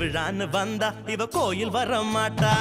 திருவிழான்னு வந்தா இவ கோயில் வர மாட்டா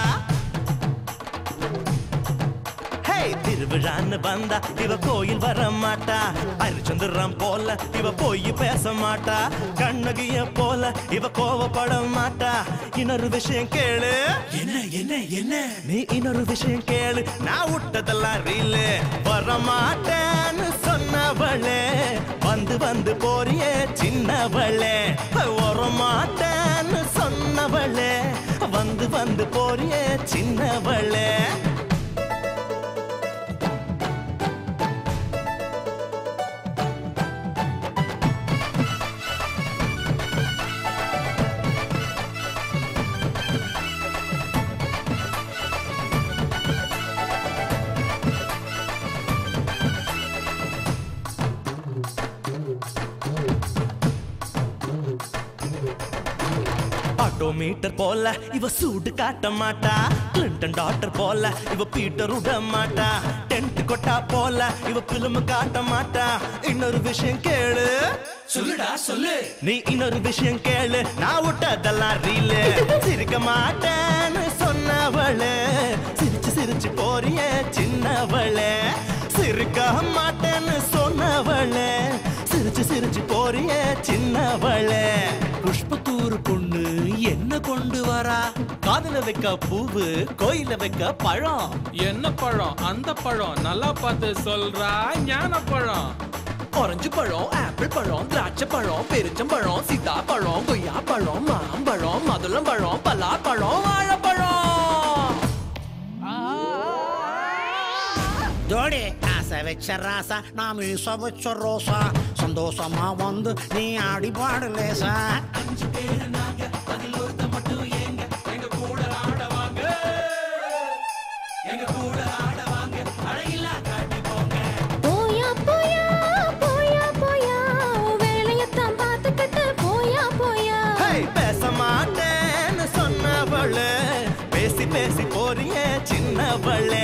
ஹே திருவிழான்னு வந்தா இவ கோயில் வர மாட்டா அரிச்சந்திரம் போல இவ போய் பேச மாட்டா கண்ணகிய போல இவ கோவப்பட மாட்டா இன்னொரு விஷயம் கேளு என்ன என்ன என்ன நீ இன்னொரு விஷயம் கேளு நான் விட்டதெல்லாம் ரீலு வர மாட்டேன்னு சொன்னவளே வந்து வந்து போறியே சின்னவளே வர மாட்டேன்னு சொன்னவளே வந்து வந்து போறியே சின்னவளே ஆட்டோமீட்டர் போல இவ சூடு காட்ட மாட்டா கிளின்டன் டாக்டர் போல இவ பீட்டர் விட மாட்டா டென்ட் கொட்டா போல இவ பிலிம் காட்ட மாட்டா இன்னொரு விஷயம் கேளு சொல்லுடா சொல்லு நீ இன்னொரு விஷயம் கேளு நான் விட்டதெல்லாம் ரீலு சிரிக்க மாட்டேன்னு சொன்னவளே சிரிச்சு சிரிச்சு போறியே சின்னவளே சிரிக்க மாட்டேன்னு சொன்னவளே சிரிச்சு சிரிச்சு போறியே சின்னவளே புஷ்பத்தூர் பொண்ணு என்ன கொண்டு வரா காதுல வைக்க பூவு கோயில வைக்க பழம் என்ன பழம் அந்த பழம் நல்லா பார்த்து சொல்றா ஞான பழம் ஆரஞ்சு பழம் ஆப்பிள் பழம் திராட்சை பழம் பெருச்சம்பழம் சீதா பழம் கொய்யா பழம் மாம்பழம் மதுளம் பழம் பலாப்பழம் வாழைப்பழம் ஜோடி ஆசை வச்ச ராசா நான் மீச வச்ச ரோசா சந்தோஷமா வந்து நீ ஆடி பாடு லேசா போயா போயா போயா போயா உன் வேலையத்தான் பார்த்துக்கிட்டு போயா போயா ஹே, பேச மாட்டேன்னு சொன்னவளே பேசி பேசி போறியே சின்னவளே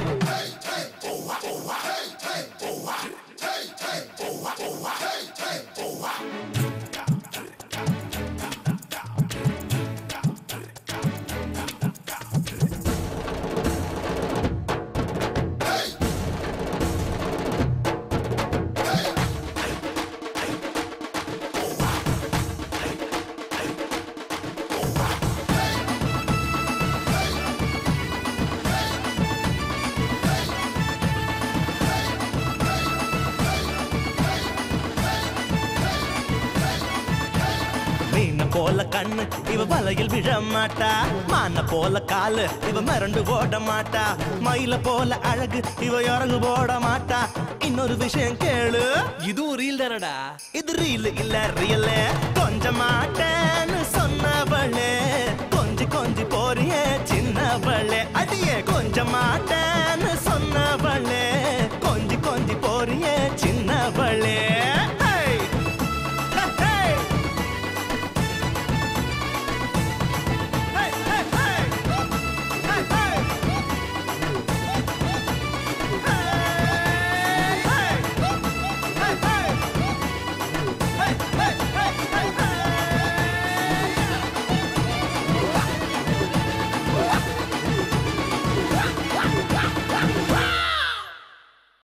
மீன போல கண்ணு இவ வலையில் விழ மாட்டா மான போல காலு இவ மிரண்டு ஓட மாட்டா மயில போல அழகு இவ இறங்கு போட மாட்டா இன்னொரு விஷயம் கேளு இதுவும் ரீல் தானடா இது ரீல் இல்ல ரியல் கொஞ்ச மாட்டேன்னு சொன்ன